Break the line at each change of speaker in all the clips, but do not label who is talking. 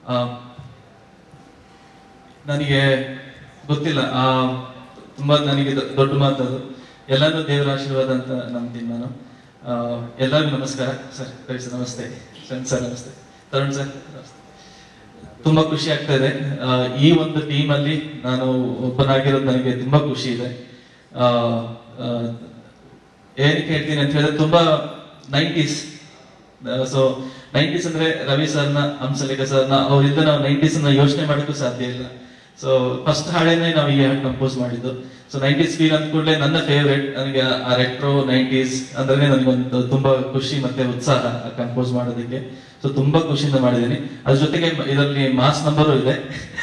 ಆ, ನನಗೆ ಗೊತ್ತಿಲ್ಲ ಆ, ತುಂಬಾ ನನಗೆ ದೊ- ದೊಡ್ಡ ಮಾತದು ಎಲ್ಲಾನು ದೇವರ ಆಶೀರ್ವಾದ ಅಂತ ನಂಬ್ತೀನಿ ನಾನು ಆ, ಎಲ್ಲರಿಗೂ ನಮಸ್ಕಾರ ಸರ್ ರವಿ ಸರ್ ನಮಸ್ತೆ ಶರಣ್ ಸರ್ ನಮಸ್ತೆ ತರುಣ್ ಸರ್ ನಮಸ್ತೆ ತುಂಬಾ ಖುಷಿ ಆಗ್ತಾ ಇದೆ ಆ, ಈ ಒಂದು ಟೀಮ್ ಅಲ್ಲಿ ನಾನು ಒಬ್ಬನಾಗಿರೋದು ನನಗೆ ತುಂಬಾ ಖುಷಿ ಇದೆ ಆ, ಆ, ಏನಕ್ಕೆ ಹೇಳ್ತೀನಿ ಅಂತ ಹೇಳಿದ್ರೆ ತುಂಬಾ ನೈಂಟೀಸ್ ಸೊ ನೈಂಟೀಸ್ ಅಂದ್ರೆ ರವಿ ಸರ್ನ ಹಂಸಲೇಖ ಸರ್ನ ಅವರಿಂದ ನಾವು ನೈಂಟೀಸ್ ನ ಯೋಚನೆ ಮಾಡೋಕ್ಕೂ ಸಾಧ್ಯ ಇಲ್ಲ ಸೊ ಫಸ್ಟ್ ಹಾಡೇನೆ ನಾವು ಈ ಹಾಡು ಕಂಪೋಸ್ ಮಾಡಿದ್ದು ಸೊ ನೈಂಟೀಸ್ ಫೀಲ್ ಅಂದ ಕೂಡಲೇ ನನ್ನ ಫೇವ್ರೆಟ್ ನನಗೆ ಆ ರೆಟ್ರೋ ನೈಂಟೀಸ್ ಅಂದ್ರೆ ನನಗೊಂದು ತುಂಬಾ ಖುಷಿ ಮತ್ತೆ ಉತ್ಸಾಹ ಕಂಪೋಸ್ ಮಾಡೋದಕ್ಕೆ ಸೊ ತುಂಬಾ ಖುಷಿಯಿಂದ ಮಾಡಿದ್ದೀನಿ ಅದ್ರ ಜೊತೆಗೆ ಇದರಲ್ಲಿ ಮಾಸ್ ನಂಬರು ಇದೆ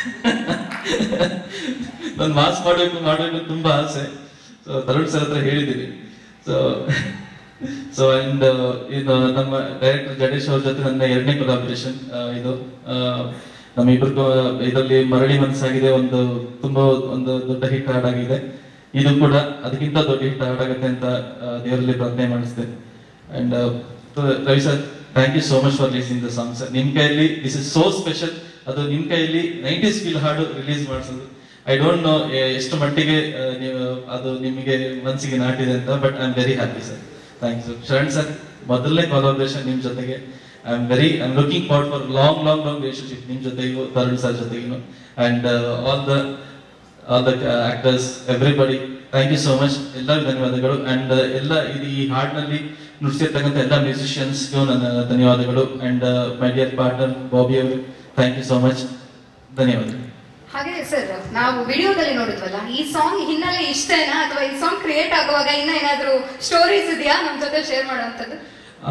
ನಾನು ಮಾಸ್ ಮಾಡಬೇಕು ಮಾಡಬೇಕು ತುಂಬಾ ಆಸೆ ಸೊ ತರುಣ್ ಸರ್ ಹತ್ರ ಹೇಳಿದ್ದೀನಿ ಸೊ ಸೊ ಅಂಡ್ ಇದು ನಮ್ಮ ಡೈರೆಕ್ಟರ್ ಜಡೇಶ್ ಅವ್ರ ಜೊತೆ ನನ್ನ ಎರಡನೇ ಕೊಲಾಬರೇಷನ್ ಇದು ಆ, ನಮ್ಮಿಬ್ರಿಗೂ ಇದರಲ್ಲಿ ಮರಳಿ ಮನಸ್ಸಾಗಿದೆ ಒಂದು ತುಂಬಾ ಒಂದು ದೊಡ್ಡ ಹಿಟ್ ಹಾಡಾಗಿದೆ ಇದು ಕೂಡ ಅದಕ್ಕಿಂತ ದೊಡ್ಡ ಹಿಟ್ ಹಾಡಾಗುತ್ತೆ ಅಂತ ಆ, ದೇವರಲ್ಲಿ ಪ್ರಾರ್ಥನೆ ಮಾಡಿಸಿದೆ and Ravi sir thank you so much for listening the song sir ನಿಮ್ ಕೈಯಲ್ಲಿ ದಿಸ್ ಇಸ್ ಸೋ ಸ್ಪೆಷಲ್ ಅದು ನಿಮ್ ಕೈಯಲ್ಲಿ ನೈಂಟೀಸ್ ಫೀಲ್ ಹಾಡು ರಿಲೀಸ್ ಮಾಡಿಸೋದು ಐ ಡೋಂಟ್ ನೋ ಎಷ್ಟು ಮಟ್ಟಿಗೆ ಆ, ನೀವು ಅದು ನಿಮಗೆ ಮನಸ್ಸಿಗೆ ನಾಟಿದೆ ಅಂತ but I am very happy sir thank you Sharan sir ಮೊದಲನೇ ಕೊಲಾಬ್ರೇಷನ್ ನಿಮ್ ಜೊತೆಗೆ I am very I am looking forward for long long long relationship ನಿಮ್ ಜೊತೆಗೂ ತರುಣ್ ಸರ್ ಜೊತೆಗೂ and all the all the actors everybody thank you so much ಎಲ್ಲರಿಗೂ ಧನ್ಯವಾದಗಳು and ಎಲ್ಲ ಇದು ಈ ಹಾಡ್ನಲ್ಲಿ ನುಡಿಸಿರ್ತಕ್ಕಂಥ ಎಲ್ಲ ಮ್ಯೂಸಿಷಿಯನ್ಸ್ಗೂ ನನ್ನ ಧನ್ಯವಾದಗಳು and my dear partner Bobby ಅವರು ಥ್ಯಾಂಕ್ ಯು ಸೋ ಮಚ್ ಧನ್ಯವಾದಗಳು
ಹಾಗೆ ಸರ್ ನಾವು ವಿಡಿಯೋದಲ್ಲಿ ನೋಡಿದ್ವಲ್ಲ ಈ ಸಾಂಗ್ ಹಿನ್ನೆಲೆ ಇಷ್ಟೇನಾ ಅಥವಾ ಈ ಸಾಂಗ್ ಕ್ರಿಯೇಟ್ ಆಗುವಾಗ ಇನ್ನ ಏನಾದ್ರೂ ಸ್ಟೋರೀಸ್ ಇದೆಯಾ ನಮ್ ಜೊತೆ ಶೇರ್ ಮಾಡುವಂತದ್ದು
ಆ,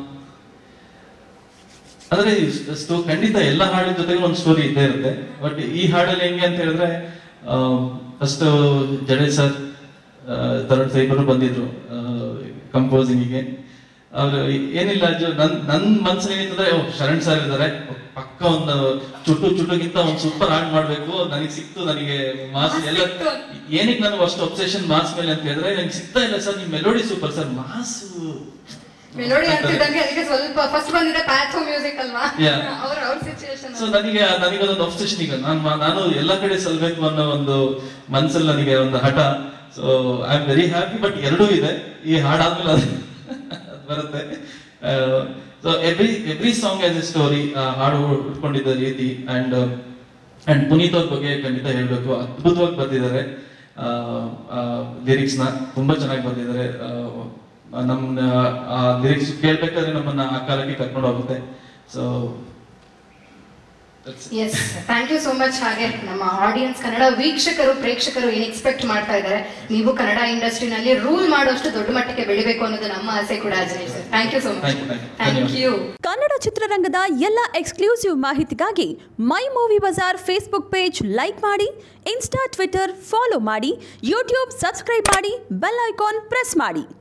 ಅಂದ್ರೆ ಇಷ್ಟು ಖಂಡಿತ ಎಲ್ಲ ಹಾಡಿನ ಜೊತೆಗೆ ಒಂದು ಸ್ಟೋರಿ ಇದ್ದೇ ಇರುತ್ತೆ ಬಟ್ ಈ ಹಾಡಲ್ಲಿ ಹೆಂಗೆ ಅಂತ ಹೇಳಿದ್ರೆ first Jadesh sir Tarun sir ಇಬ್ಬರು ಬಂದಿದ್ರು ಕಂಪೋಸಿಂಗಿಗೆ ಅವ್ರು ಏನಿಲ್ಲ ಅಜ್ಜು ನನ್ ನನ್ ಮನ್ಸಲ್ಲಿ ಏನಿರ್ತದೆ ಓ ಶರಣ್ ಸರ್ ಇದ್ದಾರೆ ಪಕ್ಕ ಒಂದು ಚುಟ್ಟು ಚುಟ್ಟುಗಿಂತ ಒಂದು ಸೂಪರ್ ಹಾಡ್ ಮಾಡ್ಬೇಕು ನನಗೆ ಸಿಕ್ತು ನನಗೆ ಮಾಸ್ ಎಲ್ಲ
ಸಿಕ್ತು.
ಏನಕ್ಕೆ ನನಗೆ ಅಷ್ಟು ಅಬ್ಸೆಷನ್ ಮಾಸ್ ಮೇಲೆ ಅಂತ ಹೇಳಿದ್ರೆ ನಂಗೆ ಸಿಗ್ತಾ ಇಲ್ಲ ಸರ್ ನಿಮ್ melody super sir mass
melody ಅಂತಿದ್ದಂಗೆ ಅದಕ್ಕೆ ಸ್ವಲ್ಪ ಫಸ್ಟ್ ಬಂದಿದೆ ಪ್ಯಾಥೋ ಮ್ಯೂಸಿಕ್ ಅಲ್ವಾ
Yeah.
ಅವ್ರ ಅವ್ರ ಸಿಚುಯೇಷನ್
ಸೊ ನನಗೆ ನನಗೆ ಅದೊಂದು ಅಬ್ಸೆಷನ್ ಈಗ ನಾನು ನಾನು ಎಲ್ಲ ಕಡೆ ಸಲ್ಬೇಕು ಅನ್ನೋ ಒಂದು ಮನ್ಸಲ್ಲಿ ನನಗೆ ಒಂದು ಹಠ so I am very happy but ಎರಡೂ ಇದೆ ಈ ಹಾಡಾದ್ಮೇಲೆ ಅದು ಅದ್ ಬರುತ್ತೆ so every every song has a story ಹಾಡು ಉಟ್ಕೊಂಡಿದ್ದ ರೀತಿ ಅಂಡ್ ಅಂಡ್ ಪುನೀತ್ ಅವ್ರ ಬಗ್ಗೆ ಖಂಡಿತ ಹೇಳ್ಬೇಕು ಅದ್ಭುತವಾಗಿ ಬರ್ದಿದ್ದಾರೆ ಲಿರಿಕ್ಸ್ ನ ತುಂಬಾ ಚೆನ್ನಾಗಿ ಬರ್ದಿದ್ದಾರೆ ಆ, ನಮ್ಮನ್ನ ಆ ಲಿರಿಕ್ಸ್ ಕೇಳ್ಬೇಕಾದ್ರೆ ನಮ್ಮನ್ನ ಆ ಕಾಲಕ್ಕೆ ಕರ್ಕೊಂಡು ಹೋಗುತ್ತೆ so
yes thank you so much ಹಾಗೆ ನಮ್ಮ ಆಡಿಯನ್ಸ್ ಕನ್ನಡ ವೀಕ್ಷಕರು ಪ್ರೇಕ್ಷಕರು ಏನ್ ಎಕ್ಸ್ಪೆಕ್ಟ್ ಮಾಡ್ತಾ ಇದ್ದಾರೆ ನೀವು ಕನ್ನಡ ಇಂಡಸ್ಟ್ರಿನಲ್ಲಿ ರೂಲ್ ಮಾಡುವಷ್ಟು ದೊಡ್ಡ ಮಟ್ಟಕ್ಕೆ ಬೆಳಿಬೇಕು ಅನ್ನೋದು ನಮ್ಮ ಆಸೆ ಕೂಡ Ajay sir thank you so much
Thank you, thank you.
Thank you
Kannada ಚಿತ್ರರಂಗದ ಎಲ್ಲ ಎಕ್ಸ್ಕ್ಲೂಸಿವ್ ಮಾಹಿತಿಗಾಗಿ my movie bazaar Facebook page like ಮಾಡಿ ಇನ್ಸ್ಟಾ ಟ್ವಿಟರ್ ಫಾಲೋ ಮಾಡಿ ಯೂಟ್ಯೂಬ್ ಸಬ್ಸ್ಕ್ರೈಬ್ ಮಾಡಿ ಬೆಲ್ ಐಕಾನ್ ಪ್ರೆಸ್ ಮಾಡಿ